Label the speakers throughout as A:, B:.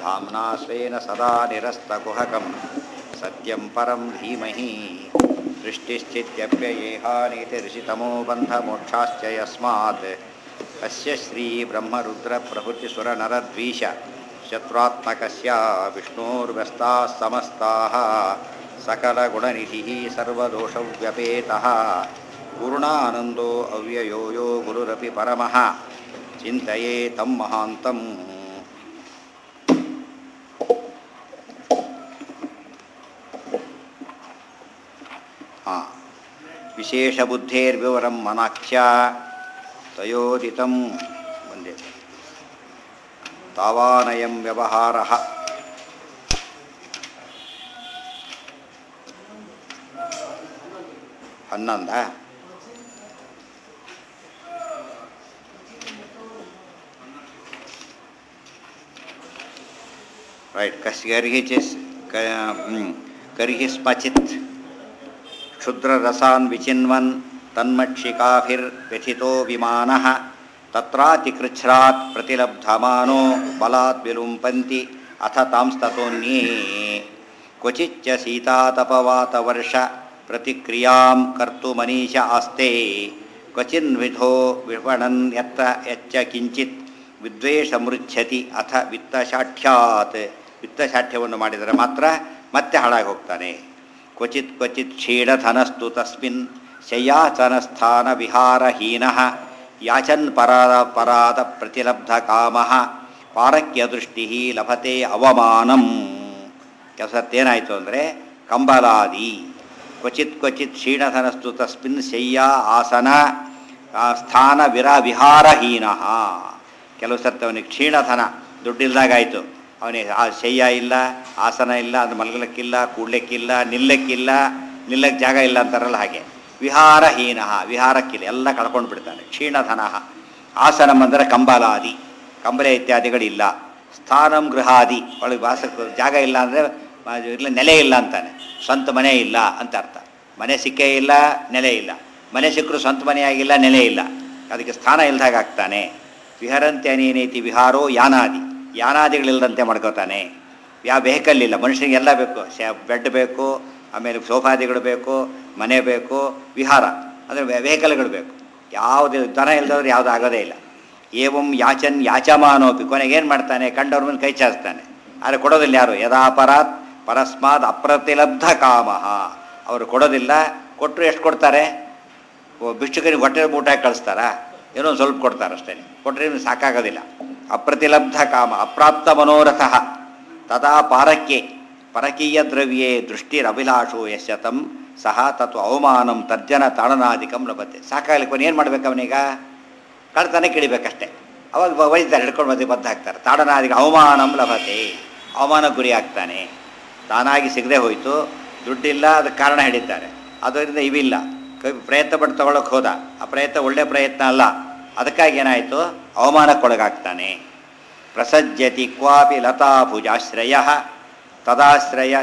A: धाम्ना स्वेन सदा निरस्तकुहकं सत्यं परं धीमहि सृष्टिश्चित्यप्ययेहानीतिऋषितमो बन्धमोक्षाश्च यस्मात् अस्य श्रीब्रह्मरुद्रप्रभृतिसुरनरद्वीष शत्रुत्मकस्य विष्णोर्व्यस्ताः समस्ताः सकलगुणनिधिः सर्वदोषव्यपेतः पूर्णानन्दो अव्ययो यो गुरुरपि परमः चिन्तये तं महान्तम् ಹಾಂ ವಿಶೇಷಬುದ್ಧೇರ್ವಿವರಂ ಮನಾಖ್ಯ ತಯೋದಿತಂ ಒಂದೇ ತಾವಾನಯಂ ವ್ಯವಹಾರ ಹನ್ನೊಂದ ರೈಟ್ ಕಸ್ ಕರ್ಹಿ ಚಿಸ್ ಕರ್ಹಿ ಸ್ಮಚಿತ್ क्षुद्ररसान् विचिन्वन् तन्मक्षिकाभिर्व्यथितो विमानः तत्रातिकृच्छ्रात् प्रतिलब्धमानो बलात् विलुम्पन्ति अथ तांस्ततोऽन्ये क्वचिच्च शीतातपवातवर्ष प्रतिक्रियां कर्तुमनीश आस्ते क्वचिन्विधो विपणन् यत्र यच्च किञ्चित् ವಿದ್ವೇಷಮೃಚ್ಛತಿ ಅಥ ವಿತ್ತಶಾಠ್ಯಾತ್ ವಿತ್ತಶಾಠ್ಯವನ್ನು ಮಾಡಿದರೆ ಮಾತ್ರ ಮತ್ತೆ ಹಾಳಾಗಿ ಹೋಗ್ತಾನೆ ಕ್ವಚಿತ್ ಕ್ವಚಿತ್ ಕ್ಷೀಣಧನಸ್ತು ತಸ್ಮಿನ್ ಶಯ್ಯಾಸನಸ್ಥಾನ ವಿಹಾರಹೀನ ಯಾಚನ್ ಪರಾದ ಪರಾದ ಪ್ರತಿಲಬ್ಧ ಕಾಮ ಪಾರಕ್ಯದೃಷ್ಟಿ ಲಭತೆ ಅವಮಾನಂ ಕೆಲಸತ್ತೇನಾಯಿತು ಅಂದರೆ ಕಂಬಲಾದಿ ಕ್ವಚಿತ್ ಕ್ವಚಿತ್ ಕ್ಷೀಣಧನಸ್ತು ತಸ್ಮಿನ್ ಶಯ್ಯಾ ಆಸನ ಸ್ಥಾನ ವಿರ ವಿಹಾರಹೀನ ಕೆಲವು ಸರ್ತಿ ಅವನಿಗೆ ಕ್ಷೀಣಧನ ದುಡ್ಡಿಲ್ದಾಗಾಯಿತು ಅವನಿಗೆ ಆ ಶಯ್ಯ ಇಲ್ಲ ಆಸನ ಇಲ್ಲ ಅದು ಮಲಗಲಿಕ್ಕಿಲ್ಲ ಕೂಡ್ಲಿಕ್ಕಿಲ್ಲ ನಿಲ್ಲಕ್ಕಿಲ್ಲ ನಿಲ್ಲಕ್ಕೆ ಜಾಗ ಇಲ್ಲ ಅಂತಾರಲ್ಲ ಹಾಗೆ ವಿಹಾರಹೀನ ವಿಹಾರಕ್ಕಿಲ್ಲ ಎಲ್ಲ ಕಳ್ಕೊಂಡು ಬಿಡ್ತಾನೆ ಕ್ಷೀಣಧನ ಆಸನಂ ಅಂದರೆ ಕಂಬಲಾದಿ ಕಂಬಲೆ ಇತ್ಯಾದಿಗಳಿಲ್ಲ ಸ್ಥಾನಂ ಗೃಹಾದಿ ಒಳಗೆ ವಾಸಕ್ಕೆ ಜಾಗ ಇಲ್ಲ ಅಂದರೆ ಇಲ್ಲ ನೆಲೆ ಇಲ್ಲ ಅಂತಾನೆ ಸ್ವಂತ ಮನೆ ಇಲ್ಲ ಅಂತ ಅರ್ಥ ಮನೆ ಸಿಕ್ಕೇ ಇಲ್ಲ ನೆಲೆ ಇಲ್ಲ ಮನೆ ಸಿಕ್ಕರು ಸ್ವಂತ ಮನೆಯಾಗಿಲ್ಲ ನೆಲೆ ಇಲ್ಲ ಅದಕ್ಕೆ ಸ್ಥಾನ ಇಲ್ದಾಗ ಆಗ್ತಾನೆ ವಿಹರಂತೆ ಅನೇನೈತಿ ವಿಹಾರೋ ಯಾನಾದಿ ಯಾನಾದಿಗಳಿಲ್ಲದಂತೆ ಮಾಡ್ಕೋತಾನೆ ಯಾವ ವೆಹಿಕಲ್ ಇಲ್ಲ ಮನುಷ್ಯನಿಗೆ ಎಲ್ಲ ಬೇಕು ಶ ಬೆಡ್ ಬೇಕು ಆಮೇಲೆ ಸೋಫಾದಿಗಳು ಬೇಕು ಮನೆ ಬೇಕು ವಿಹಾರ ಅಂದರೆ ವೆಹಿಕಲ್ಗಳು ಬೇಕು ಯಾವುದು ದನ ಇಲ್ಲದವ್ರು ಯಾವುದು ಆಗೋದೇ ಇಲ್ಲ ಏವಂ ಯಾಚನ್ ಯಾಚಮಾನೋಪಿ ಕೊನೆಗೆ ಏನು ಮಾಡ್ತಾನೆ ಕಂಡವ್ರ ಮೇಲೆ ಕೈ ಚಾಚ್ತಾನೆ ಆದರೆ ಕೊಡೋದಿಲ್ಲ ಯಾರು ಯದಾಪರಾತ್ ಪರಸ್ಮಾತ್ ಅಪ್ರತಿಲಬ್ಧ ಕಾಮ ಅವರು ಕೊಡೋದಿಲ್ಲ ಕೊಟ್ಟರು ಎಷ್ಟು ಕೊಡ್ತಾರೆ ಬಿಷ್ಟುಕರಿಗೆ ಹೊಟ್ಟೆ ಊಟ ಕಳಿಸ್ತಾರಾ ಏನೋ ಒಂದು ಸ್ವಲ್ಪ ಕೊಡ್ತಾರೆ ಅಷ್ಟೇ ಕೊಟ್ಟರೆ ಸಾಕಾಗೋದಿಲ್ಲ ಅಪ್ರತಿಲಬ್ಧ ಕಾಮ ಅಪ್ರಾಪ್ತ ಮನೋರಥ ತದಾ ಪಾರಕ್ಕೆ ಪರಕೀಯ ದ್ರವ್ಯೇ ದೃಷ್ಟಿರಭಿಲಾಷೋ ಯಶತಂ ಸಹ ತತ್ವ ಅವಮಾನಂ ತರ್ಜನ ತಾಡನಾದಿಕಂ ಲಭತೆ ಸಾಕಾಗಲಿಕ್ಕೆ ಏನು ಮಾಡ್ಬೇಕು ಅವನೀಗ ಕಳ್ತನ ಕಿಡಿಬೇಕಷ್ಟೆ ಅವಾಗ ಒಯ್ತಾರೆ ಹಿಡ್ಕೊಂಡು ಮತ್ತೆ ಬದ್ಧ ಹಾಕ್ತಾರೆ ತಾಡನಾದಿಗೆ ಅವಮಾನಂ ಲಭತೆ ಅವಮಾನ ಗುರಿ ಆಗ್ತಾನೆ ತಾನಾಗಿ ಸಿಗದೆ ಹೋಯಿತು ದುಡ್ಡಿಲ್ಲ ಅದಕ್ಕೆ ಕಾರಣ ಹಿಡಿತಾರೆ ಅದರಿಂದ ಇವಿಲ್ಲ ಪ್ರಯತ್ನ ಪಟ್ಟು ತಗೊಳ್ಳೋಕೆ ಹೋದ ಆ ಪ್ರಯತ್ನ ಒಳ್ಳೆ ಪ್ರಯತ್ನ ಅಲ್ಲ ಅದಕ್ಕಾಗಿ ಏನಾಯಿತು ಅವಮಾನಕ್ಕೊಳಗಾಗ್ತಾನೆ ಪ್ರಸಜ್ಯತಿ ಕ್ವಾಪಿ ಲತಾಭುಜಾಶ್ರಯ ತದಾಶ್ರಯ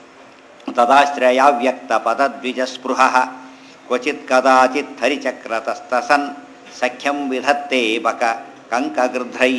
A: ತದಾಶ್ರಯ ವ್ಯಕ್ತ ಪದದ್ವಿಜಸ್ಪೃಹ ಕ್ವಚಿತ್ ಕದಾಚಿತ್ ಹರಿಚಕ್ರತಸ್ತಸನ್ ಸಖ್ಯಂ ವಿಧತ್ತೆ ಬಕ ಕಂಕಗೃಧ್ರೈ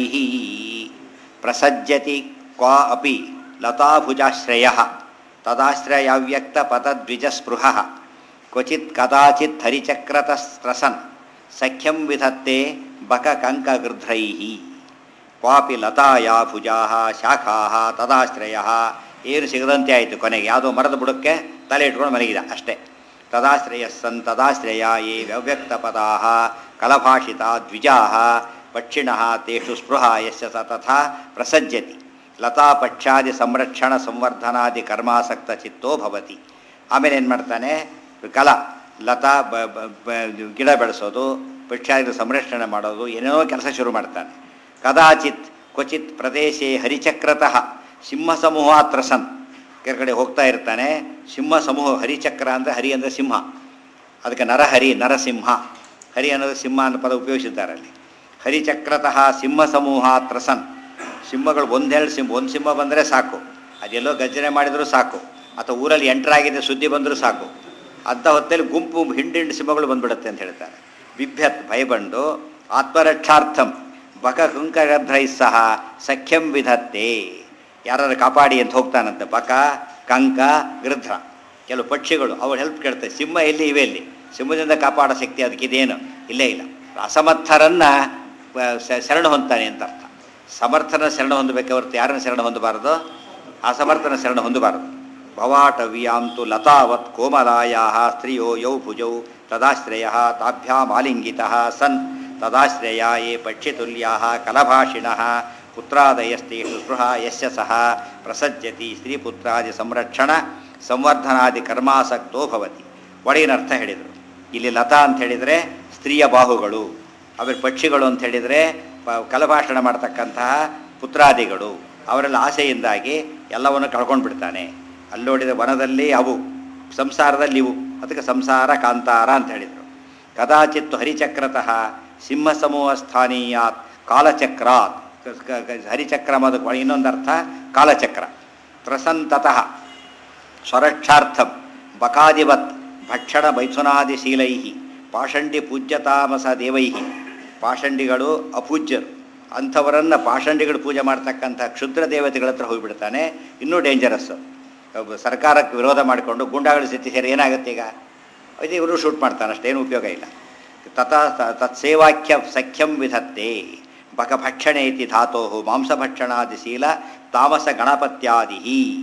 A: ಪ್ರಸಜ್ಯತಿ ಕ್ವಾ ಅಪಿ ಲತಾಭುಜಾಶ್ರಯ ತದಾಶ್ರಯವ್ಯಕ್ತ ಪದದ್ವಿಜಸ್ಪೃಹ ಕ್ವಚಿತ್ ಕದಾಚಿತ್ ಹರಿಚಕ್ರತಸ್ತ್ರಸನ್ ಸಖ್ಯಂ ವಿಧತ್ತೆ ಬಕ ಕಂಕಗೃಧ್ರೈ ಕ್ವಾಪಿ ಲತಾಯ ಭುಜಾ ಶಾಖಾ ತದಾಶ್ರಯ ಏನು ಸಿಗದಂತೆ ಆಯಿತು ಕೊನೆಗೆ ಯಾವುದೋ ಮರದ ಬುಡಕ್ಕೆ ತಲೆ ಇಟ್ಕೊಂಡು ಮಲಗಿದ ಅಷ್ಟೇ ತದಾಶ್ರಯ ಸನ್ ತದಾಶ್ರಯ ಯೇ ವ್ಯವ್ಯಕ್ತ ಪದಾ ಕಲಭಾಷಿತ ದ್ವಿಜಾ ಪಕ್ಷಿಣ ತೇಷು ಸ್ಪೃಹ ಯಶ ಸ ತಥಾ ಪ್ರಸಜ್ಯತಿ ಲತಾ ಪಕ್ಷಾದಿ ಸಂರಕ್ಷಣ ಸಂವರ್ಧನಾದಿ ಕರ್ಮಾಸಕ್ತ ಚಿತ್ತೋ ಭವತಿ ಆಮೇಲೆ ಏನು ಮಾಡ್ತಾನೆ ಕಲ ಲತಾ ಗಿಡ ಬೆಳೆಸೋದು ಪಕ್ಷಾದಿ ಸಂರಕ್ಷಣೆ ಮಾಡೋದು ಏನೇನೋ ಕೆಲಸ ಶುರು ಮಾಡ್ತಾನೆ ಕದಾಚಿತ್ ಕ್ವಚಿತ್ ಪ್ರದೇಶೇ ಹರಿಚಕ್ರತಃ ಸಿಂಹ ಸಮೂಹ ತ್ರಸನ್ ಕಡೆ ಹೋಗ್ತಾ ಇರ್ತಾನೆ ಸಿಂಹ ಸಮೂಹ ಹರಿಚಕ್ರ ಅಂದರೆ ಹರಿ ಅಂದರೆ ಸಿಂಹ ಅದಕ್ಕೆ ನರಹರಿ ನರಸಿಂಹ ಹರಿ ಅನ್ನೋದು ಸಿಂಹ ಅನ್ನೋ ಪದ ಉಪಯೋಗಿಸಿದ್ದಾರೆ ಅಲ್ಲಿ ಹರಿಚಕ್ರತಃ ಸಿಂಹ ಸಮೂಹ ತ್ರಸನ್ ಸಿಂಹಗಳು ಒಂದೆರಡು ಸಿಂಹ ಒಂದು ಸಿಂಹ ಬಂದರೆ ಸಾಕು ಅದೆಲ್ಲೋ ಗರ್ಜನೆ ಮಾಡಿದರೂ ಸಾಕು ಅಥವಾ ಊರಲ್ಲಿ ಎಂಟ್ರಾಗಿದೆ ಸುದ್ದಿ ಬಂದರೂ ಸಾಕು ಅಂಥ ಹೊತ್ತಲ್ಲಿ ಗುಂಪು ಹಿಂಡಿಂಡು ಸಿಂಹಗಳು ಬಂದ್ಬಿಡುತ್ತೆ ಅಂತ ಹೇಳ್ತಾರೆ ಬಿಭ್ಯತ್ ಭಯಬಂಡು ಆತ್ಮರಕ್ಷಾರ್ಥಂ ಬಕ ಕುಂಕಗರ್ಧೈ ಸಹ ಸಖ್ಯಂ ವಿಧತ್ತೆ ಯಾರು ಕಾಪಾಡಿ ಅಂತ ಹೋಗ್ತಾನಂತೆ ಬಕ ಕಂಕ ಗೃಧ್ರ ಕೆಲವು ಪಕ್ಷಿಗಳು ಅವ್ರು ಹೆಲ್ಪ್ ಕೇಳ್ತವೆ ಸಿಂಹ ಎಲ್ಲಿ ಇವೆ ಇಲ್ಲಿ ಸಿಂಹದಿಂದ ಕಾಪಾಡೋ ಶಕ್ತಿ ಅದಕ್ಕಿದೇನು ಇಲ್ಲೇ ಇಲ್ಲ ಅಸಮರ್ಥರನ್ನು ಶರಣ ಹೊಂದ್ತಾನೆ ಅಂತ ಅರ್ಥ ಸಮರ್ಥನ ಶರಣ ಹೊಂದಬೇಕೆ ಹೊರತು ಯಾರನ್ನು ಶರಣ ಹೊಂದಬಾರದು ಅಸಮರ್ಥನ ಶರಣ ಹೊಂದಬಾರದು ಭವಾಟವ್ಯಾಂತು ಲತಾವತ್ ಕೋಮಲಾಯಾ ಸ್ತ್ರಿಯೋ ಯೌ ಭುಜೌ ತದಾಶ್ರಯ ತಾಭ್ಯಾಮಾಲಿಂಗಿತ ಸನ್ ತದಾಶ್ರಯ ಯೇ ಪಕ್ಷಿತುಲ್ಯಾ ಕಲಭಾಷಿಣ ಪುತ್ರಾದಯಸ್ತೇಷು ಸ್ಪೃಹ ಯಸ್ಯ ಸಹ ಪ್ರಸಜ್ಯತಿ ಸ್ತ್ರೀಪುತ್ರಾದಿ ಸಂರಕ್ಷಣ ಸಂವರ್ಧನಾದಿ ಕರ್ಮಾಸಕ್ತೋ ಭವತಿ ಒಳಗಿನ ಅರ್ಥ ಹೇಳಿದರು ಇಲ್ಲಿ ಲತಾ ಅಂತ ಹೇಳಿದರೆ ಸ್ತ್ರೀಯ ಬಾಹುಗಳು ಆಮೇಲೆ ಪಕ್ಷಿಗಳು ಅಂತ ಹೇಳಿದರೆ ಪ- ಕಲಭಾಷಣ ಮಾಡ್ತಕ್ಕಂತಹ ಪುತ್ರಾದಿಗಳು ಅವರೆಲ್ಲ ಆಸೆಯಿಂದಾಗಿ ಎಲ್ಲವನ್ನು ಕಳ್ಕೊಂಡು ಬಿಡ್ತಾನೆ ಅಲ್ಲಿ ನೋಡಿದ ವನದಲ್ಲಿ ಅವು ಸಂಸಾರದಲ್ಲಿ ಇವು ಅದಕ್ಕೆ ಸಂಸಾರ ಕಾಂತಾರ ಅಂತ ಹೇಳಿದರು ಕದಾಚಿತ್ ಹರಿಚಕ್ರತಃ ಸಿಂಹ ಸಮೂಹ ಸ್ಥಾನೀಯಾತ್ ಕಾಲಚಕ್ರಾತ್ ಕ- ಕ- ಕ- ಹರಿಚಕ್ರ ಅದಕ್ಕೆ ಇನ್ನೊಂದು ಅರ್ಥ ಕಾಲಚಕ್ರ ತ್ರಸಂತತಃ ಸ್ವರಕ್ಷಾರ್ಥಂ ಬಕಾದಿವತ್ ಭಕ್ಷಣ ಮೈಥುನಾದಿಶೀಲೈ ಪಾಷಂಡಿ ಪೂಜ್ಯತಾಮಸ ದೇವೈ ಪಾಷಂಡಿಗಳು ಅಪೂಜ್ಯರು ಅಂಥವರನ್ನು ಪಾಷಂಡಿಗಳು ಪೂಜೆ ಮಾಡ್ತಕ್ಕಂಥ ಕ್ಷುದ್ರ ದೇವತೆಗಳ ಹತ್ರ ಹೋಗಿಬಿಡ್ತಾನೆ ಇನ್ನೂ ಡೇಂಜರಸ್ಸು ಒಬ್ಬ ಸರ್ಕಾರಕ್ಕೆ ವಿರೋಧ ಮಾಡಿಕೊಂಡು ಗುಂಡಾಗಳು ಸ್ಥಿತಿ ಸೇರಿ ಏನಾಗುತ್ತೆ ಈಗ ಇದು ಇವರು ಶೂಟ್ ಮಾಡ್ತಾನೆ ಅಷ್ಟೇನು ಉಪಯೋಗ ಇಲ್ಲ ತಥಾ ತ- ತತ್ಸೇವಾಖ್ಯ ಸಖ್ಯಂ ವಿಧತ್ತೆ ಬಕಭಕ್ಷಣೆ ಇತಿ ಧಾತೋ ಮಾಂಸಭಕ್ಷಣಾದಿಶೀಲ ತಾಮಸ ಗಣಪತ್ಯಾದಿ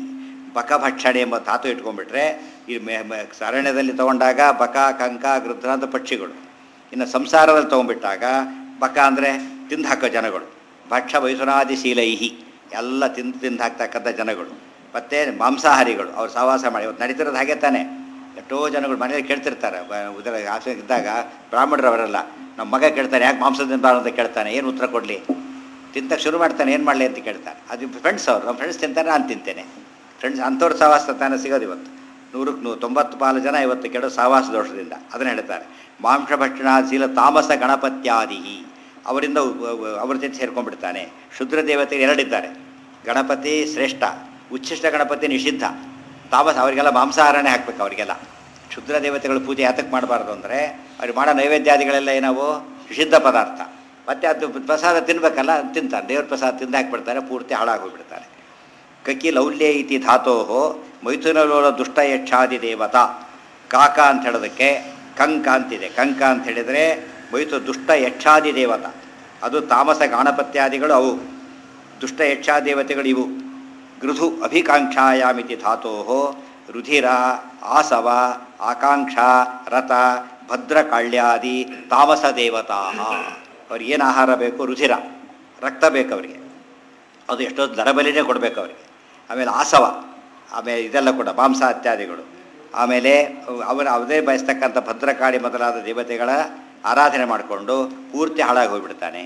A: ಬಕಭಕ್ಷಣೆ ಎಂಬ ಧಾತು ಇಟ್ಕೊಂಡ್ಬಿಟ್ರೆ ಈ ಮೆ- ಮೆ- ಅರಣ್ಯದಲ್ಲಿ ತಗೊಂಡಾಗ ಬಕ ಕಂಕ ಗೃಧ್ರ ಅಂತ ಪಕ್ಷಿಗಳು ಇನ್ನು ಸಂಸಾರದಲ್ಲಿ ತೊಗೊಂಡ್ಬಿಟ್ಟಾಗ ಬಕ ಅಂದರೆ ತಿಂದು ಹಾಕೋ ಜನಗಳು ಭಕ್ಷ ವೈಸುನಾದಿ ಶೀಲೈಹಿ ಎಲ್ಲ ತಿಂದು ತಿಂದು ಹಾಕ್ತಕ್ಕಂಥ ಜನಗಳು ಮತ್ತು ಮಾಂಸಾಹಾರಿಗಳು ಅವ್ರು ಸಹವಾಸ ಮಾಡಿ ಇವತ್ತು ನಡೀತಿರೋದು ಹಾಗೆ ತಾನೆ ಎಷ್ಟೋ ಜನಗಳು ಮನೇಲಿ ಕೇಳ್ತಿರ್ತಾರೆ ಬ- ಉದರ ಆಸೆ ಇದ್ದಾಗ ಬ್ರಾಹ್ಮಣರು ಅವರೆಲ್ಲ ನಮ್ಮ ಮಗ ಕೇಳ್ತಾನೆ ಯಾಕೆ ಮಾಂಸ ತಿಂಬಾರ್ದು ಅಂತ ಕೇಳ್ತಾನೆ ಏನು ಉತ್ತರ ಕೊಡಲಿ ತಿಂತಕ್ಕೆ ಶುರು ಮಾಡ್ತಾನೆ ಏನು ಮಾಡಲಿ ಅಂತ ಕೇಳ್ತಾನೆ ಅದು ಫ್ರೆಂಡ್ಸ್ ಅವ್ರು ನಮ್ಮ ಫ್ರೆಂಡ್ಸ್ ತಿಂತಾನೆ ನಾನು ತಿಂತೇನೆ ಫ್ರೆಂಡ್ಸ್ ಅಂಥವ್ರ ಸಹವಾಸ ತಾನೇ ಸಿಗೋದು ಇವತ್ತು ನೂರಕ್ಕೆ ನೂರು ತೊಂಬತ್ತು ಪಾಲು ಜನ ಇವತ್ತು ಕೆಡೋ ಸಹವಾಸ ದೋಷದಿಂದ ಅದನ್ನು ಹೇಳ್ತಾರೆ ಮಾಂಸ ಭಕ್ಷಣಾಶೀಲ ತಾಮಸ ಗಣಪತ್ಯಾದಿ ಅವರಿಂದ ಉ- ಉ- ಅವ್ರ ಜೊತೆ ಸೇರ್ಕೊಂಡ್ಬಿಡ್ತಾನೆ ಶುದ್ರ ದೇವತೆಗಳು ಎರಡಿದ್ದಾರೆ ಗಣಪತಿ ಶ್ರೇಷ್ಠ ಉಚ್ಛಿಷ್ಟ ಗಣಪತಿ ನಿಷಿದ್ಧ ತಾಮಸ ಅವರಿಗೆಲ್ಲ ಮಾಂಸಾಹಾರನೇ ಹಾಕ್ಬೇಕು ಅವರಿಗೆಲ್ಲ ಕ್ಷುದ್ರ ದೇವತೆಗಳು ಪೂಜೆ ಯಾತಕ್ಕೆ ಮಾಡಬಾರ್ದು ಅಂದರೆ ಅವ್ರಿಗೆ ಮಾಡೋ ನೈವೇದ್ಯಾದಿಗಳೆಲ್ಲ ಏನವು ನಿಷಿದ್ಧ ಪದಾರ್ಥ ಮತ್ತು ಅದು ಪ್ರಸಾದ ತಿನ್ಬೇಕಲ್ಲ ತಿಂತಾರೆ ದೇವ್ರ ಪ್ರಸಾದ ತಿಂದು ಹಾಕ್ಬಿಡ್ತಾರೆ ಪೂರ್ತಿ ಹಾಳಾಗೋಗ್ಬಿಡ್ತಾರೆ ಕಕಿ ಲೌಲ್ಯ ಇತಿ ಧಾತೋ ಮೈಥುನಲೋಲ ದುಷ್ಟ ಯಕ್ಷಾದಿ ದೇವತಾ ಕಾಕ ಅಂತ ಹೇಳೋದಕ್ಕೆ ಕಂಕ ಅಂತಿದೆ ಕಂಕ ಅಂತ ಹೇಳಿದರೆ ಮೈಥು ದುಷ್ಟ ಯಕ್ಷಾದಿ ದೇವತ ಅದು ತಾಮಸ ಗಾಣಪತ್ಯಾದಿಗಳು ಅವು ದುಷ್ಟ ಯಕ್ಷಾದೇವತೆಗಳು ಇವು ಗೃಧು ಅಭಿಕಾಂಕ್ಷಾಯಾಮಿತಿ ಧಾತೋ ರುಧಿರ ಆಸವ ಆಕಾಂಕ್ಷ ರಥ ಭದ್ರಕಾಳ್ಯಾದಿ ತಾಮಸ ದೇವತಾ ಅವ್ರಿಗೆ ಏನು ಆಹಾರ ಬೇಕು ರುಧಿರ ರಕ್ತ ಬೇಕು ಅವರಿಗೆ ಅದು ಎಷ್ಟೋ ದರಬಲಿನೇ ಕೊಡಬೇಕು ಅವರಿಗೆ ಆಮೇಲೆ ಆಸವ ಆಮೇಲೆ ಇದೆಲ್ಲ ಕೂಡ ಮಾಂಸ ಇತ್ಯಾದಿಗಳು ಆಮೇಲೆ ಅವರ ಅವರೇ ಬಯಸ್ತಕ್ಕಂಥ ಭದ್ರಕಾಳಿ ಮೊದಲಾದ ದೇವತೆಗಳ ಆರಾಧನೆ ಮಾಡಿಕೊಂಡು ಪೂರ್ತಿ ಹಾಳಾಗಿ ಹೋಗ್ಬಿಡ್ತಾನೆ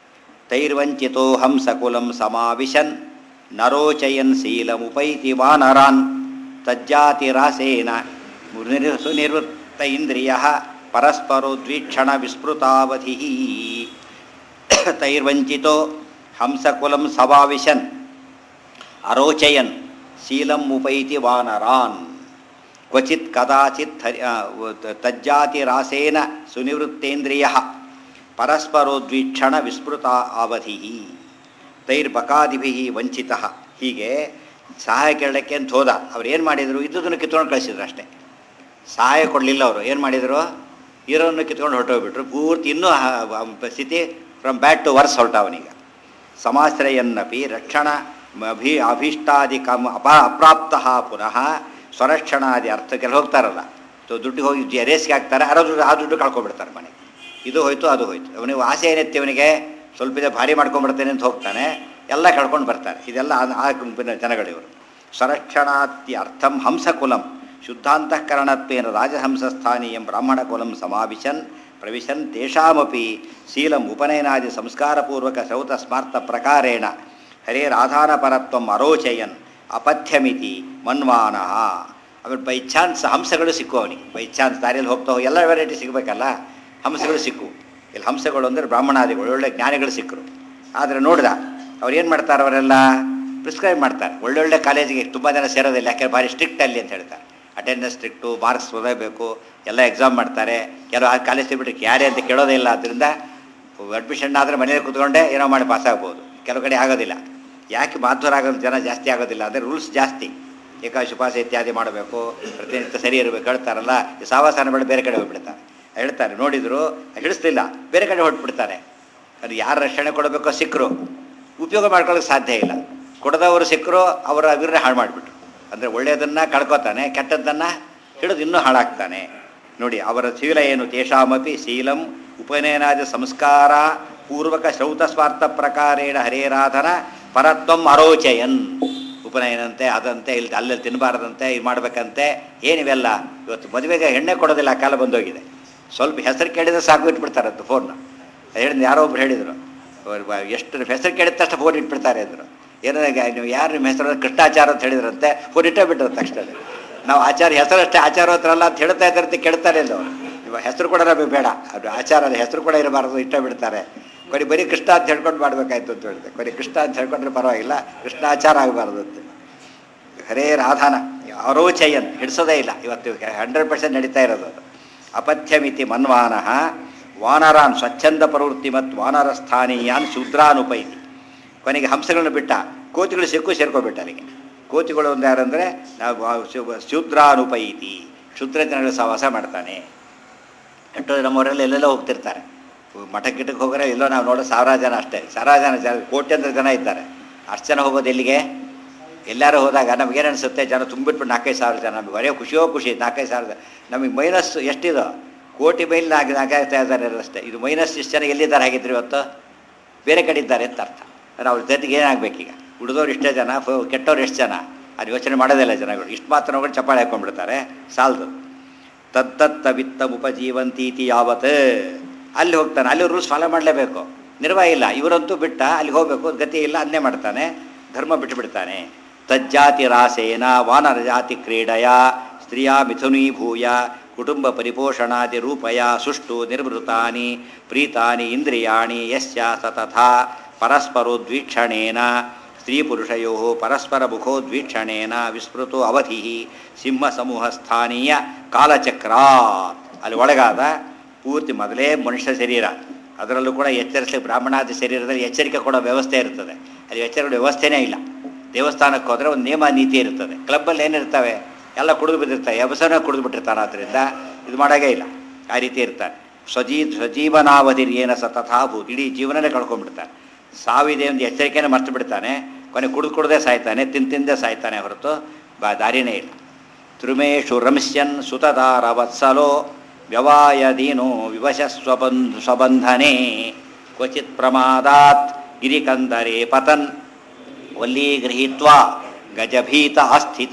A: ತೈರ್ವಂಚಿತೋ ಹಂಸಕುಲಂ ಸಮಾವಿಶನ್ ನರೋಚಯನ್ ಶೀಲಮುಪೈತಿ ವಾನರಾನ್ ತಜ್ಜಾತಿರಾಸೇನ ನಿರ್- ಸುನಿವೃತ್ತ ಇಂದ್ರಿಯ ಪರಸ್ಪರೋದ್ವೀಕ್ಷಣ ವಿಸ್ಮೃತಾವಧಿ ತೈರ್ವಂಚಿತೋ ಹಂಸಕುಲಂ ಸವಾವಿಶನ್ ಅರೋಚಯನ್ ಶೀಲಂ ಉಪೈತಿ ವಾನರಾನ್ ಕ್ವಚಿತ್ ಕದಾಚಿತ್ ಹರಿ ಆ, ವ- ತಜ್ಜಾತಿರಾಸೇನ ಸುನಿವೃತ್ತೇಂದ್ರಿಯ ಪರಸ್ಪರೋದ್ವೀಕ್ಷಣ ವಿಸ್ಮೃತ ಅವಧಿ ತೈರ್ಬಕಾದಿಭಿ ವಂಚಿತ ಹೀಗೆ ಸಹಾಯ ಕೇಳಕ್ಕೆ ಅಂತ ಹೋದ ಅವ್ರು ಏನು ಮಾಡಿದರು ಇದ್ದುದನ್ನು ಕಿತ್ಕೊಂಡು ಕಳಿಸಿದ್ರು ಅಷ್ಟೇ ಸಹಾಯ ಕೊಡಲಿಲ್ಲ ಅವರು ಏನು ಮಾಡಿದರು ಇರೋನ್ನು ಕಿತ್ಕೊಂಡು ಹೊರಟೋಗ್ಬಿಟ್ರು ಪೂರ್ತಿ ಇನ್ನೂ ಹ- ವ- ಸ್ಥಿತಿ ಫ್ರಮ್ ಬ್ಯಾಡ್ ಟು ವರ್ಸ್ ಹೊರಟವನೀಗ ಸಮಾಶ್ರಯನ್ನಪಿ ರಕ್ಷಣ ಅಭಿ ಅಭೀಷ್ಟಾದಿ ಕಮ್ ಅಪ ಅಪ್ರಾಪ್ತ ಪುನಃ ಸ್ವರಕ್ಷಣಾದಿ ಅರ್ಥಕ್ಕೆಲ್ಲ ಹೋಗ್ತಾರಲ್ಲ ಸೊ ದುಡ್ಡಿಗೆ ಹೋಗಿ ಜಿ- ರೇಸ್ಗೆ ಹಾಕ್ತಾರೆ ಅರ ದುಡ್ಡು ಆ ದುಡ್ಡು ಕಳ್ಕೊಬಿಡ್ತಾರೆ ಮನೆಗೆ ಇದು ಹೋಯ್ತು ಅದು ಹೋಯ್ತು ಅವನಿಗೆ ಆಸೆ ಏನೈತಿ ಅವನಿಗೆ ಸ್ವಲ್ಪ ಇದೆ ಭಾರಿ ಮಾಡ್ಕೊಂಡ್ಬಿಡ್ತೇನೆ ಅಂತ ಹೋಗ್ತಾನೆ ಎಲ್ಲ ಕಳ್ಕೊಂಡು ಬರ್ತಾರೆ ಇದೆಲ್ಲ ಆ- ಆ ಗುಂಪಿನ ಜನಗಳಿವರು ಸ್ವರಕ್ಷಣಾತಿ ಅರ್ಥಂ ಹಂಸಕುಲಂ ಶುದ್ಧಾಂತಃಕರಣತ್ವೇನ ರಾಜಹಂಸಸ್ಥಾನೀಯಂ ಬ್ರಾಹ್ಮಣಕುಲಂ ಸಮಾವಿಶನ್ ಪ್ರವಿಶನ್ ತೇಷಾಮಪಿ ಶೀಲಂ ಉಪನಯನಾದಿ ಸಂಸ್ಕಾರಪೂರ್ವಕ ಶ್ರೌತ ಸ್ಮಾರ್ಥ ಪ್ರಕಾರೇಣ ಹರೇರಾಧಾನಪರತ್ವಂ ಅರೋಚಯನ್ ಅಪಥ್ಯಮಿತಿ ಮನ್ವಾನಃ ಆಮೇಲೆ ಬೈ ಚಾನ್ಸ್ ಹಂಸಗಳು ಸಿಕ್ಕು ಅವನಿಗೆ ಬೈ ಚಾನ್ಸ್ ದಾರಿಯಲ್ಲಿ ಹೋಗ್ತಾ ಹೋಗಿ ಎಲ್ಲ ವೆರೈಟಿ ಸಿಗಬೇಕಲ್ಲ ಹಂಸಗಳು ಸಿಕ್ಕು ಇಲ್ಲಿ ಹಂಸಗಳು ಅಂದರೆ ಬ್ರಾಹ್ಮಣಾದಿಗಳು ಒಳ್ಳೆ ಜ್ಞಾನಿಗಳು ಸಿಕ್ಕರು ಆದರೆ ನೋಡ್ದ ಅವ್ರು ಏನು ಮಾಡ್ತಾರೆ ಅವರೆಲ್ಲ ಪ್ರಿಸ್ಕ್ರೈಬ್ ಮಾಡ್ತಾರೆ ಒಳ್ಳೊಳ್ಳೆ ಕಾಲೇಜಿಗೆ ತುಂಬ ಜನ ಸೇರೋದಿಲ್ಲ ಯಾಕೆ ಭಾರಿ ಸ್ಟ್ರಿಕ್ಟ್ ಅಲ್ಲಿ ಅಂತ ಹೇಳ್ತಾರೆ ಅಟೆಂಡೆನ್ಸ್ ಸ್ಟ್ರಿಕ್ಟು ಮಾರ್ಕ್ಸ್ ಓದಬೇಕು ಎಲ್ಲ ಎಕ್ಸಾಮ್ ಮಾಡ್ತಾರೆ ಕೆಲವು ಆ ಕಾಲೇಜ್ ಬಿಟ್ಟರೆ ಯಾರೇ ಅಂತ ಕೇಳೋದೇ ಇಲ್ಲ ಆದ್ದರಿಂದ ಅಡ್ಮಿಷನ್ ಆದರೆ ಮನೇಲಿ ಕೂತ್ಕೊಂಡೇ ಏನೋ ಮಾಡಿ ಪಾಸ್ ಆಗ್ಬೋದು ಕೆಲವು ಕಡೆ ಆಗೋದಿಲ್ಲ ಯಾಕೆ ಮಾಧ್ವರಾಗೋದು ಜನ ಜಾಸ್ತಿ ಆಗೋದಿಲ್ಲ ಅಂದರೆ ರೂಲ್ಸ್ ಜಾಸ್ತಿ ಏಕಾಶ ಉಪವಾಸ ಇತ್ಯಾದಿ ಮಾಡಬೇಕು ಪ್ರತಿನಿತ್ಯ ಸರಿ ಇರಬೇಕು ಹೇಳ್ತಾರಲ್ಲ ಈ ಸಾವಾಸಾನ ಬೇಡ ಬೇರೆ ಕಡೆ ಹೋಗ್ಬಿಡ್ತಾರೆ ಹೇಳ್ತಾರೆ ನೋಡಿದ್ರು ಹಿಡಿಸ್ತಿಲ್ಲ ಬೇರೆ ಕಡೆ ಹೊಟ್ಬಿಡ್ತಾರೆ ಅದು ಯಾರು ರಕ್ಷಣೆ ಕೊಡಬೇಕೋ ಸಿಕ್ಕರು ಉಪಯೋಗ ಮಾಡ್ಕೊಳ್ಳೋಕೆ ಸಾಧ್ಯ ಇಲ್ಲ ಕೊಡದವರು ಸಿಕ್ಕರು ಅವರ ಅಭಿವೃದ್ಧಿ ಹಾಳು ಮಾಡಿಬಿಟ್ರು ಅಂದರೆ ಒಳ್ಳೆಯದನ್ನು ಕಳ್ಕೊತಾನೆ ಕೆಟ್ಟದ್ದನ್ನು ಹಿಡಿದು ಇನ್ನೂ ಹಾಳಾಗ್ತಾನೆ ನೋಡಿ ಅವರ ಶೀಲ ಏನು ತೇಷಾಮಪಿ ಶೀಲಂ ಉಪನಯನಾದ ಸಂಸ್ಕಾರ ಪೂರ್ವಕ ಶ್ರೌತ ಸ್ವಾರ್ಥ ಪ್ರಕಾರೇಣ ಹರೇರಾಧನ ಪರತ್ವಂ ಅರೋಚಯನ್ ಉಪನಯನಂತೆ ಅದಂತೆ ಇಲ್ಲಿ ಅಲ್ಲಲ್ಲಿ ತಿನ್ನಬಾರ್ದಂತೆ ಇದು ಮಾಡಬೇಕಂತೆ ಏನಿವೆಲ್ಲ ಇವತ್ತು ಮದುವೆಗೆ ಎಣ್ಣೆ ಕೊಡೋದಿಲ್ಲ ಆ ಕಾಲ ಬಂದೋಗಿದೆ ಸ್ವಲ್ಪ ಹೆಸರು ಕೇಳಿದ್ರೆ ಸಾಕು ಇಟ್ಬಿಡ್ತಾರಂತ ಫೋನ್ನ ಹೇಳಿದ ಯಾರೋ ಒಬ್ರು ಹೇಳಿದರು ಅವ್ರು ಬ- ಎಷ್ಟು ಹೆಸರು ಕೇಳಿದ ತಕ್ಷಣ ಫೋನ್ ಇಟ್ಬಿಡ್ತಾರೆ ಅಂದರು ಏನೋ ನೀವು ಯಾರು ನಿಮ್ಮ ಹೆಸರು ಕೃಷ್ಣಾಚಾರ ಅಂತ ಹೇಳಿದ್ರಂತೆ ಫೋನ್ ಇಟ್ಟೇ ಬಿಟ್ಟರು ತಕ್ಷಣ ನಾವು ಆಚಾರ ಹೆಸರಷ್ಟೇ ಆಚಾರ ಹತ್ರಲ್ಲ ಅಂತ ಹೇಳ್ತಾ ಇದ್ದಾರಂತೆ ಕೇಳ್ತಾರೆ ಇಲ್ಲ ಅವರು ಇವಾಗ ಹೆಸರು ಕೂಡ ನಮಗೆ ಬೇಡ ಅದು ಆಚಾರ ಅಲ್ಲ ಹೆಸರು ಕೂಡ ಇರಬಾರ್ದು ಇಟ್ಟೇ ಬಿಡ್ತಾರೆ ಕೊನೆ ಬರೀ ಕೃಷ್ಣ ಅಂತ ಹೇಳ್ಕೊಂಡು ಮಾಡ್ಬೇಕಾಯ್ತು ಅಂತ ಹೇಳಿದೆ ಕೊನೆ ಕೃಷ್ಣ ಅಂತ ಹೇಳ್ಕೊಂಡ್ರೆ ಪರವಾಗಿಲ್ಲ ಕೃಷ್ಣಾಚಾರ ಆಗಬಾರ್ದು ಅಂತ ಹರೇ ರಾಧಾನ ಅರೋಚಯನ್ ಹಿಡಿಸೋದೇ ಇಲ್ಲ ಇವತ್ತು ಹಂಡ್ರೆಡ್ ಪರ್ಸೆಂಟ್ ನಡೀತಾ ಇರೋದು ಅದು ಅಪಥ್ಯಮಿತಿ ಮನ್ವಾನಃ ವಾನರಾನ್ ಸ್ವಚ್ಛಂದ ಪ್ರವೃತ್ತಿ ಮತ್ತು ವಾನರ ಸ್ಥಾನೀಯಾನ್ ಶೂದ್ರಾನುಪೈತಿ ಕೊನೆಗೆ ಹಂಸಗಳನ್ನು ಬಿಟ್ಟ ಕೋತಿಗಳು ಸಿಕ್ಕು ಸೇರ್ಕೊಬಿಟ್ಟ ಅಲ್ಲಿಗೆ ಕೋತಿಗಳು ಒಂದು ಯಾರಂದರೆ ನಾವು ಶು- ಶೂದ್ರಾನುಪೈತಿ ಶೂದ್ರ ಜನಗಳ ಸಹವಾಸ ಮಾಡ್ತಾನೆ ಎಷ್ಟೋ ನಮ್ಮವರೆಲ್ಲ ಎಲ್ಲೆಲ್ಲೋ ಹೋಗ್ತಿರ್ತಾರೆ ಮಠ ಗಿಟಕ್ಕೆ ಹೋಗೋರೆ ಎಲ್ಲೋ ನಾವು ನೋಡೋ ಸಾವಿರಾರು ಜನ ಅಷ್ಟೇ ಸಾವಿರಾರು ಜನ ಜನ ಕೋಟ್ಯಂತರ ಜನ ಇದ್ದಾರೆ ಅಷ್ಟು ಜನ ಹೋಗೋದು ಎಲ್ಲಿಗೆ ಎಲ್ಲರೂ ಹೋದಾಗ ನಮಗೇನು ಅನಿಸುತ್ತೆ ಜನ ತುಂಬಿಟ್ಬಿಟ್ಟು ನಾಲ್ಕೈದು ಸಾವಿರ ಜನ ನಮಗೆ ಬರೆಯೋ ಖುಷಿಯೋ ಖುಷಿ ನಾಲ್ಕೈದು ಸಾವಿರ ಜನ. ನಮಗೆ ಮೈನಸ್ ಎಷ್ಟಿದು ಕೋಟಿ ಮೈಲ್ ನಾಲ್ಕು ನಾಲ್ಕೈದು ಇದ್ದಾರೆ ಅಷ್ಟೇ ಇದು ಮೈನಸ್ ಇಷ್ಟು ಜನ ಎಲ್ಲಿದ್ದಾರೆ ಹಾಗಿದ್ರೆ ಇವತ್ತು ಬೇರೆ ಕಡೆ ಇದ್ದಾರೆ ಅಂತ ಅರ್ಥ ಅಂದ್ರೆ ಅವ್ರ ಜೊತೆಗೆ ಏನಾಗಬೇಕೀಗ ಉಳಿದವ್ರು ಇಷ್ಟೇ ಜನ ಫ- ಕೆಟ್ಟವ್ರು ಎಷ್ಟು ಜನ ಅದು ಯೋಚನೆ ಮಾಡೋದಿಲ್ಲ ಜನಗಳು ಇಷ್ಟು ಮಾತ್ರ ನೋಡಿ ಚಪ್ಪಾಳೆ ಹಾಕೊಂಡ್ಬಿಡ್ತಾರೆ ಸಾಲದು ತತ್ತತ್ತ ವಿತ್ತ ಉಪಜೀವಂತೀತಿ ಯಾವತ್ ಅಲ್ಲಿ ಹೋಗ್ತಾನೆ ಅಲ್ಲಿ ರೂಲ್ಸ್ ಫಾಲೋ ಮಾಡಲೇಬೇಕು ನಿರ್ವಾಹ ಇಲ್ಲ ಇವರಂತೂ ಬಿಟ್ಟ ಅಲ್ಲಿ ಹೋಗಬೇಕು ಗತಿ ಇಲ್ಲ ಅದನ್ನೇ ಮಾಡ್ತಾನೆ ಧರ್ಮ ಬಿಟ್ಟುಬಿಡ್ತಾನೆ ತಜ್ಜಾತಿ ರಾಸೇನ ವಾನರ ಜಾತಿ ಕ್ರೀಡೆಯ ಸ್ತ್ರೀಯ ಮಿಥುನೀಭೂಯ ಕುಟುಂಬ ಪರಿಪೋಷಣಾದಿ ರೂಪಯ ಸುಷ್ಟು ನಿರ್ವೃತಾನಿ ಪ್ರೀತಾನಿ ಇಂದ್ರಿಯಾಣಿ ಯಸ್ಯ ಸತಥಾ ಪರಸ್ಪರೋದ್ವೀಕ್ಷಣೇನ ಸ್ತ್ರೀಪುರುಷಯೋ ಪರಸ್ಪರ ಮುಖೋದ್ವೀಕ್ಷಣೇನ ವಿಸ್ಮೃತೋ ಅವಧಿ ಸಿಂಹ ಸಮೂಹ ಸ್ಥಾನೀಯ ಕಾಲಚಕ್ರಾತ್ ಅಲ್ಲಿ ಒಳಗಾದ ಪೂರ್ತಿ ಮೊದಲೇ ಮನುಷ್ಯ ಶರೀರ ಅದರಲ್ಲೂ ಕೂಡ ಎಚ್ಚರಿಸಲಿ ಬ್ರಾಹ್ಮಣಾದಿ ಶರೀರದಲ್ಲಿ ಎಚ್ಚರಿಕೆ ಕೊಡೋ ವ್ಯವಸ್ಥೆ ಇರ್ತದೆ ಅಲ್ಲಿ ಎಚ್ಚರಿಕೆ ವ್ಯವಸ್ಥೆನೇ ಇಲ್ಲ ದೇವಸ್ಥಾನಕ್ಕೆ ಹೋದರೆ ಒಂದು ನಿಯಮ ನೀತಿ ಇರ್ತದೆ ಕ್ಲಬ್ಬಲ್ಲಿ ಏನಿರ್ತವೆ ಎಲ್ಲ ಕುಡಿದು ಬಿದ್ದಿರ್ತಾರೆ ಎಬಸನ ಕುಡಿದು ಬಿಟ್ಟಿರ್ತಾನೆ ಆದ್ದರಿಂದ ಇದು ಮಾಡೋಂಗೇ ಇಲ್ಲ ಆ ರೀತಿ ಇರ್ತಾರೆ ಸ್ವಜೀ ಸ್ವಜೀವನಾವಧಿ ಏನ ಸತಥಾಭೂ ಇಡೀ ಜೀವನನೇ ಕಳ್ಕೊಂಡ್ಬಿಡ್ತಾನೆ ಸಾವಿದೆ ಒಂದು ಎಚ್ಚರಿಕೆನೇ ಮರ್ತು ಬಿಡ್ತಾನೆ ಕೊನೆ ಕುಡಿದು ಕುಡ್ದೇ ಸಾಯ್ತಾನೆ ತಿಂದು ತಿಂದೇ ಸಾಯ್ತಾನೆ ಹೊರತು ಬಾ ದಾರಿನೇ ಇಲ್ಲ ತ್ರಿಮೇಶು ರಂಸ್ಯನ್ ಸುತದಾರ ವತ್ಸಲೋ ವ್ಯವಾಯದೀನೋ ವಿವಶ ಸ್ವಬಂಧ ಸ್ವಬಂಧನೆ ಕ್ವಚಿತ್ ಪ್ರಮಾದಾತ್ ಗಿರಿಕಂದರೆ ಪತನ್ ವಲ್ಲೀ ಗೃಹೀತ್ವಾ ಗಜಭೀತ ಅಸ್ಥಿತ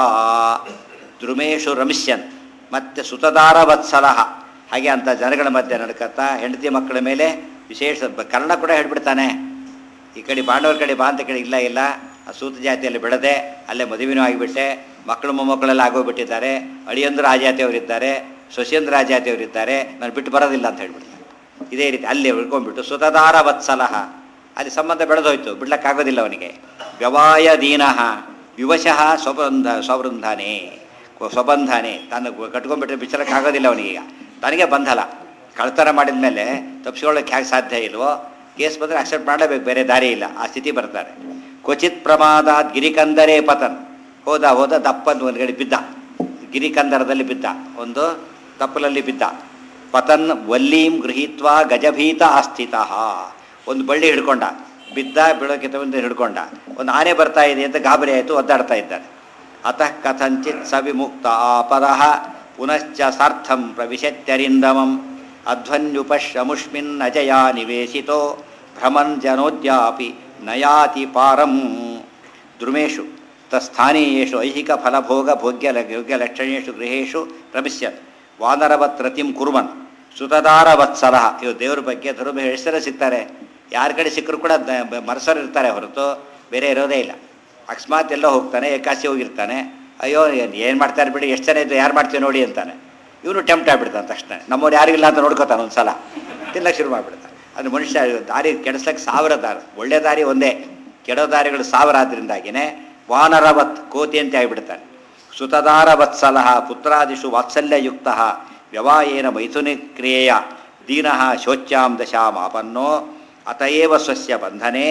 A: ದ್ರುಮೇಶು ರಂಸ್ಯನ್ ಮತ್ತೆ ಸುತದಾರ ವತ್ಸಲ ಹಾಗೆ ಅಂತ ಜನಗಳ ಮಧ್ಯೆ ನಡ್ಕತ್ತಾ ಹೆಂಡತಿ ಮಕ್ಕಳ ಮೇಲೆ ವಿಶೇಷ ಬ- ಕನ್ನಡ ಕೂಡ ಹೇಳ್ಬಿಡ್ತಾನೆ ಈ ಕಡೆ ಬಾಂಡವರ ಕಡೆ ಬಾ ಅಂತ ಕಡೆ ಇಲ್ಲ ಇಲ್ಲ ಆ ಸೂತ ಜಾತಿಯಲ್ಲಿ ಬೆಳೆದೆ ಅಲ್ಲೇ ಮದುವೆನೂ ಆಗಿಬಿಟ್ಟೆ ಮಕ್ಕಳು ಮೊಮ್ಮಕ್ಕಳೆಲ್ಲ ಆಗೋಗ್ಬಿಟ್ಟಿದ್ದಾರೆ ಅಳಿಯಂದ್ರ ಆ ಜಾತಿಯವರಿದ್ದಾರೆ ಸೊಸೇಂದ್ರ ಆ ಜಾತಿಯವರಿದ್ದಾರೆ ನಾನು ಬಿಟ್ಟು ಬರೋದಿಲ್ಲ ಅಂತ ಹೇಳ್ಬಿಡ್ತಾರೆ ಇದೇ ರೀತಿ ಅಲ್ಲಿ ಉಳ್ಕೊಂಡ್ಬಿಟ್ಟು ಸುತದಾರ ವತ್ಸಲಹ ಅಲ್ಲಿ ಸಂಬಂಧ ಬೆಳೆದೋಯ್ತು ಬಿಡ್ಲಕ್ಕಾಗೋದಿಲ್ಲ ಅವನಿಗೆ ವ್ಯವಾಯ ದೀನಃ ವಿವಶಃ ಸ್ವಬಂಧ ಸ್ವಬೃಂಧನೆ ಸ್ವಬಂಧನೆ ತಾನು ಕಟ್ಕೊಂಡ್ಬಿಟ್ರೆ ಬಿಚ್ಚಲಕ್ಕಾಗೋದಿಲ್ಲ ಅವನಿಗೀಗ ತನಗೆ ಬಂಧಲ ಕಳ್ತನ ಮಾಡಿದ ಮೇಲೆ ತಪ್ಪಿಸ್ಕೊಳ್ಳೋಕೆ ಹೇಗೆ ಸಾಧ್ಯ ಇಲ್ವೋ ಕೇಸ್ ಬಂದರೆ ಅಕ್ಸೆಪ್ಟ್ ಮಾಡಲೇಬೇಕು ಬೇರೆ ದಾರಿ ಇಲ್ಲ ಆ ಸ್ಥಿತಿ ಬರ್ತಾರೆ ಕ್ವಚಿತ್ ಪ್ರಮಾದಾತ್ ಗಿರಿಕಂದರೇ ಪತನ್ ಹೋದ ಹೋದ ದಪ್ಪಂದು ಒಂದು ಕಡೆ ಬಿದ್ದ ಗಿರಿಕಂದರದಲ್ಲಿ ಬಿದ್ದ ಒಂದು ತಪ್ಪಲಲ್ಲಿ ಬಿದ್ದ ಪತನ್ ವಲ್ಲೀಂ ಗೃಹೀತ್ವ ಗಜಭೀತ ಆಸ್ಥಿತ ಒಂದು ಬಳ್ಳಿ ಹಿಡ್ಕೊಂಡ ಬಿದ್ದ ಬೀಳೋಕೆ ಒಂದು ಹಿಡ್ಕೊಂಡ ಒಂದು ಆನೆ ಬರ್ತಾ ಇದೆ ಅಂತ ಗಾಬರಿ ಆಯಿತು ಒದ್ದಾಡ್ತಾ ಇದ್ದಾನೆ ಅತಃ ಕಥಂಚಿತ್ ಸವಿಮುಕ್ತ ಆಪದಃ ಪುನಶ್ಚ ಸಾರ್ಥಂ ಪ್ರವಿಶತ್ಯರಿಂದಮಂ ಅಧ್ವನ್ಯುಪಶ್ಯಮುಷ್ಮಿನ್ ಅಜಯ ನಿವೇಶಿತೋ ಭ್ರಮನ್ ಜನೋದ್ಯಾಪಿ ನಯಾತಿ ಪಾರಂ ದ್ರುಮೇಶು ತಸ್ಥಾನೀಯೇಷು ಐಹಿಕ ಫಲಭೋಗ ಭೋಗ್ಯ ಯೋಗ್ಯಲಕ್ಷಣೇಷು ಗೃಹೇಶು ಪ್ರವಿಶ್ಯತ್ ವಾನರವತ್ ರತಿಂ ಕುರ್ವನ್ ಸುತದಾರ ವತ್ಸಲ ಇವು ದೇವ್ರ ಬಗ್ಗೆ ಧರ್ಮ ಹೆಸರು ಸಿಗ್ತಾರೆ ಯಾರ ಕಡೆ ಸಿಕ್ಕರು ಕೂಡ ಮರಸರು ಇರ್ತಾರೆ ಹೊರತು ಬೇರೆ ಇರೋದೇ ಇಲ್ಲ ಅಕಸ್ಮಾತ್ ಎಲ್ಲೋ ಹೋಗ್ತಾನೆ ಏಕಾಸಿ ಹೋಗಿರ್ತಾನೆ ಅಯ್ಯೋ ಏನು ಮಾಡ್ತಾರೆ ಬಿಡಿ ಎಷ್ಟು ಜನ ಇದ್ದು ಯಾರು ಮಾಡ್ತೀವಿ ನೋಡಿ ಅಂತಾನೆ ಇವನು ಟೆಂಪ್ಟ್ ಆಗ್ಬಿಡ್ತಾನೆ ತಕ್ಷಣ ನಮ್ಮವ್ರು ಯಾರಿಗಿಲ್ಲ ಅಂತ ನೋಡ್ಕೋತಾನೆ ಒಂದು ಸಲ ತಿನ್ನಕ್ಕೆ ಶುರು ಮಾಡಿಬಿಡ್ತಾನೆ ಅದು ಮನುಷ್ಯ ದಾರಿ ಕೆಡಿಸ್ಲಿಕ್ಕೆ ಸಾವಿರ ದಾರಿ ಒಳ್ಳೆ ದಾರಿ ಒಂದೇ ಕೆಡೋ ದಾರಿಗಳು ಸಾವಿರ ಆದ್ದರಿಂದಾಗಿನೇ ವಾನರವತ್ ಕೋತಿ ಅಂತ ಆಗಿಬಿಡ್ತಾನೆ ಸುತದಾರ ವತ್ಸಲ ಪುತ್ರಾದಿಷು ವಾತ್ಸಲ್ಯಯುಕ್ತ ವ್ಯವಾಯೇನ ಮೈಥುನಿ ಕ್ರಿಯೆಯ ದೀನಃ ಶೋಚ್ಯಾಂ ದಶಾಮಾಪನ್ನೋ ಅತಯೇವ ಸ್ವಸ್ಯ ಬಂಧನೆ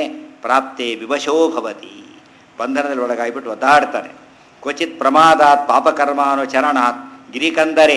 A: ಪ್ರಾಪ್ತೆ ವಿವಶೋ ಭವತಿ ಬಂಧನದಲ್ಲಿ ಒಳಗಾಗಿಬಿಟ್ಟು ಒದ್ದಾಡ್ತಾನೆ ಕ್ವಚಿತ್ ಪ್ರಮಾದಾತ್ ಪಾಪಕರ್ಮಾನುಚರಣಾತ್ ಗಿರಿಕಂದರೆ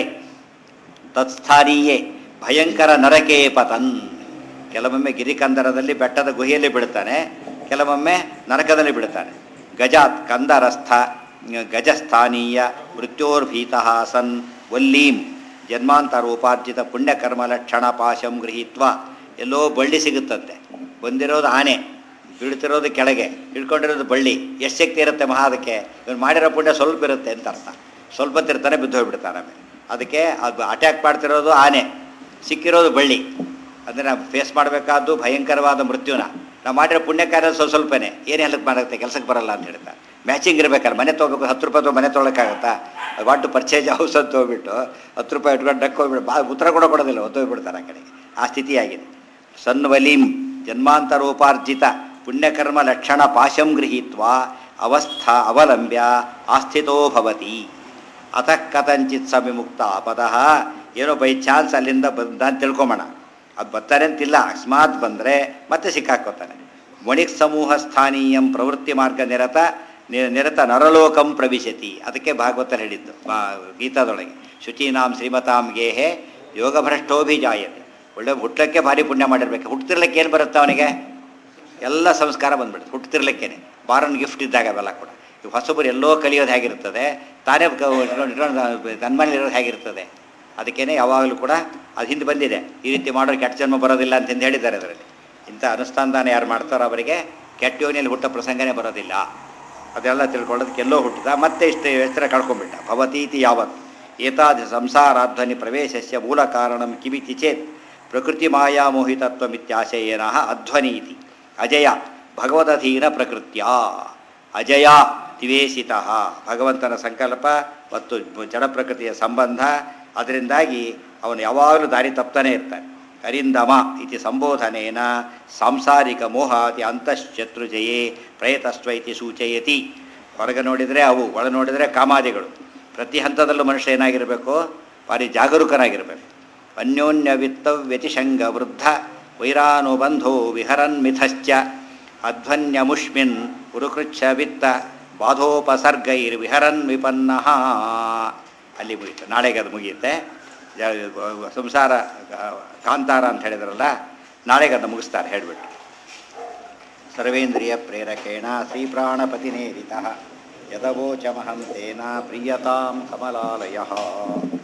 A: ತತ್ಸ್ಥಾನೀಯೇ ಭಯಂಕರ ನರಕೇ ಪತನ್ ಕೆಲವೊಮ್ಮೆ ಗಿರಿಕಂದರದಲ್ಲಿ ಬೆಟ್ಟದ ಗುಹೆಯಲ್ಲಿ ಬಿಡ್ತಾನೆ ಕೆಲವೊಮ್ಮೆ ನರಕದಲ್ಲಿ ಬಿಡ್ತಾನೆ ಗಜಾತ್ ಕಂದರಸ್ಥ ಗಜಸ್ಥಾನೀಯ ಮೃತ್ಯೋರ್ಭೀತಃ ಸನ್ ವಲ್ಲೀಂ ಜನ್ಮಾಂತರೋಪಾರ್ಜಿತ ಪುಣ್ಯಕರ್ಮ ಲಕ್ಷಣ ಪಾಶಂ ಗೃಹೀತ್ವ ಎಲ್ಲೋ ಬಳ್ಳಿ ಸಿಗುತ್ತಂತೆ ಬಂದಿರೋದು ಆನೆ ಬೀಳ್ತಿರೋದು ಕೆಳಗೆ ಹಿಡ್ಕೊಂಡಿರೋದು ಬಳ್ಳಿ ಎಷ್ಟು ಶಕ್ತಿ ಇರುತ್ತೆ ಮಹಾ ಅದಕ್ಕೆ ಇವನು ಮಾಡಿರೋ ಪುಣ್ಯ ಸ್ವಲ್ಪ ಇರುತ್ತೆ ಅಂತ ಅರ್ಥ ಸ್ವಲ್ಪ ತಿರ್ತಾನೆ ಬಿದ್ದು ಹೋಗ್ಬಿಡ್ತಾನೆ ಆಮೇಲೆ ಅದಕ್ಕೆ ಅದು ಅಟ್ಯಾಕ್ ಮಾಡ್ತಿರೋದು ಆನೆ ಸಿಕ್ಕಿರೋದು ಬಳ್ಳಿ ಅಂದರೆ ನಾವು ಫೇಸ್ ಮಾಡಬೇಕಾದ್ದು ಭಯಂಕರವಾದ ಮೃತ್ಯುನ ನಾವು ಮಾಡಿರೋ ಪುಣ್ಯ ಕಾರ್ಯ ಸ್ವಲ್ಪ ಸ್ವಲ್ಪನೇ ಏನು ಹೆಲ್ಪ್ ಮಾಡುತ್ತೆ ಕೆಲಸಕ್ಕೆ ಬರಲ್ಲ ಅಂತ ಹೇಳ್ತಾರೆ ಮ್ಯಾಚಿಂಗ್ ಇರ್ಬೇಕಾದ್ರೆ ಮನೆ ತೊಗೋಬೇಕು ಹತ್ತು ರೂಪಾಯಿ ತೊಗೊಂಡು ಮನೆ ತೊಗೊಳಕ್ಕಾಗತ್ತಾ ವಾಟ್ ಟು ಪರ್ಚೇಜ್ ಹೌಸ್ ಅಂತ ಹೋಗ್ಬಿಟ್ಟು ಹತ್ತು ರೂಪಾಯಿ ಇಟ್ಕೊಂಡು ಡಕ್ ಹೋಗ್ಬಿಟ್ಟು ಬಾ ಉತ್ತರ ಕೂಡ ಕೊಡೋದಿಲ್ಲ ಒತ್ತೋಗ್ಬಿಡ್ತಾರೆ ಆ ಕಡೆಗೆ ಆ ಸ್ಥಿತಿಯಾಗಿದೆ ಸನ್ವಲೀಂ ಜನ್ಮಾಂತರೋಪಾರ್ಜಿತ ಪುಣ್ಯಕರ್ಮ ಲಕ್ಷಣ ಪಾಶಂ ಗೃಹೀತ್ವ ಅವಸ್ಥಾ ಅವಲಂಬ್ಯ ಆಸ್ಥಿತೋ ಭವತಿ ಅತಃ ಕಥಂಚಿತ್ ಸವಿಮುಕ್ತ ಪದಃ ಏನೋ ಬೈ ಚಾನ್ಸ್ ಅಲ್ಲಿಂದ ಬಂದ ಅಂತ ತಿಳ್ಕೊಂಬೋಣ ಅದು ಬರ್ತಾರೆ ಅಂತಿಲ್ಲ ಅಕಸ್ಮಾತ್ ಬಂದರೆ ಮತ್ತೆ ಸಿಕ್ಕಾಕೋತಾನೆ ವಣಿಕ್ ಸಮೂಹ ಸ್ಥಾನೀಯಂ ಪ್ರವೃತ್ತಿ ಮಾರ್ಗ ನಿರತ ನಿ- ನಿರತ ನರಲೋಕಂ ಪ್ರವಿಶತಿ ಅದಕ್ಕೆ ಭಾಗವತ ಹೇಳಿದ್ದು ಬಾ ಗೀತಾದೊಳಗೆ ಶುಚೀನಾಂ ಶ್ರೀಮತಾಂ ಗೇಹೆ ಯೋಗಭ್ರಷ್ಟೋಭಿಜಾಯತೆ ಒಳ್ಳೆ ಹುಟ್ಟಕ್ಕೆ ಭಾರಿ ಪುಣ್ಯ ಮಾಡಿರ್ಬೇಕು ಹುಟ್ಟತಿರ್ಲಿಕ್ಕೆ ಏನು ಬರುತ್ತೆ ಅವನಿಗೆ ಎಲ್ಲ ಸಂಸ್ಕಾರ ಬಂದ್ಬಿಡುತ್ತೆ ಹುಟ್ಟತಿರ್ಲಿಕ್ಕೇನೆ ಬಾರನ್ ಗಿಫ್ಟ್ ಇದ್ದಾಗ ಅವೆಲ್ಲ ಕೂಡ ಈ ಹೊಸಬರು ಎಲ್ಲೋ ಕಲಿಯೋದು ಹೇಗಿರ್ತದೆ ತಾನೇ ಕ- ಇಟ್ಕೊಂಡು- ಇಟ್ಕೊಂಡು ತನ್ನ ಮನೇಲಿ ಇರೋದು ಹೇಗಿರ್ತದೆ ಅದಕ್ಕೇನೆ ಯಾವಾಗಲೂ ಕೂಡ ಅದು ಹಿಂದೆ ಬಂದಿದೆ ಈ ರೀತಿ ಮಾಡೋರು ಕೆಟ್ಟ ಜನ್ಮ ಬರೋದಿಲ್ಲ ಅಂತ ಹೇಳಿದ್ದಾರೆ ಅದರಲ್ಲಿ ಇಂಥ ಅನುಷ್ಠಾನದಾನ ಯಾರು ಮಾಡ್ತಾರೋ ಅವರಿಗೆ ಕೆಟ್ಟ ಯೋನಿಯಲ್ಲಿ ಹುಟ್ಟೋ ಪ್ರಸಂಗನೇ ಬರೋದಿಲ್ಲ ಅದೆಲ್ಲ ತಿಳ್ಕೊಳ್ಳೋದಕ್ಕೆ ಎಲ್ಲೋ ಹುಟ್ಟಿದ ಮತ್ತೆ ಇಷ್ಟು ಎಚ್ಚರ ಕಳ್ಕೊಂಡ್ಬಿಟ್ಟ ಭವತೀತಿ ಯಾವತ್ ಏತಾದ ಸಂಸಾರಾಧ್ವನಿ ಪ್ರವೇಶಸ್ಯ ಮೂಲ ಕಾರಣಂ ಕಿಮಿತಿ ಚೇತ್ ಪ್ರಕೃತಿ ಮಾಯಾ ಮೋಹಿತತ್ವಮಿತ್ಯಾಶಯೇನ ಅಧ್ವನೀತಿ ಅಜಯ ಭಗವದಧೀನ ಪ್ರಕೃತ್ಯ ಅಜಯ ತಿವೇಶಿತ ಭಗವಂತನ ಸಂಕಲ್ಪ ಮತ್ತು ಜಡ ಪ್ರಕೃತಿಯ ಸಂಬಂಧ ಅದರಿಂದಾಗಿ ಅವನು ಯಾವಾಗಲೂ ದಾರಿ ತಪ್ತಾನೆ ಇರ್ತಾನೆ ಅರಿಂದಮ ಇತಿ ಸಂಬೋಧನೇನ ಸಾಂಸಾರಿಕ ಮೋಹಾತಿ ಅಂತಶ್ಚತುರ್ಜಯೇ ಪ್ರಯತಸ್ವ ಇತಿ ಸೂಚಯತಿ ಹೊರಗೆ ನೋಡಿದರೆ ಅವು ಒಳ ನೋಡಿದರೆ ಕಾಮಾದಿಗಳು ಪ್ರತಿ ಹಂತದಲ್ಲೂ ಮನುಷ್ಯ ಏನಾಗಿರಬೇಕು ಭಾರಿ ಜಾಗರೂಕನಾಗಿರಬೇಕು ಅನ್ಯೋನ್ಯ ವಿತ್ತ ವ್ಯತಿಶಂಗ ವೃದ್ಧ ವೈರಾನುಬಂಧೋ ವಿಹರನ್ ಮಿಥಶ್ಚ ಅಧ್ವನ್ಯಮುಷ್ಮಿನ್ ಉರುಕೃಚ್ಛ ವಿತ್ತ ಬಾಧೋಪಸರ್ಗೈರ್ ವಿಹರನ್ ವಿಪನ್ನ ಅಲ್ಲಿ ಮುಗೀತು ನಾಳೆಗೆ ಅದು ಮುಗಿಯುತ್ತೆ ಜ- ಸಂಸಾರ ಆ, ಕಾಂತಾರ ಅಂತ ಹೇಳಿದ್ರಲ್ಲ ನಾಳೆಗೆ ಅದನ್ನು ಮುಗಿಸ್ತಾರೆ ಹೇಳಿಬಿಟ್ಟು ಸರ್ವೇಂದ್ರಿಯ ಪ್ರೇರಕೇಣ ಶ್ರೀಪ್ರಾಣಪತಿನೇರಿತ ಯದವೋಚಮಹಂ ತೇನ ಪ್ರಿಯತಾಂ ಕಮಲಾಲಯ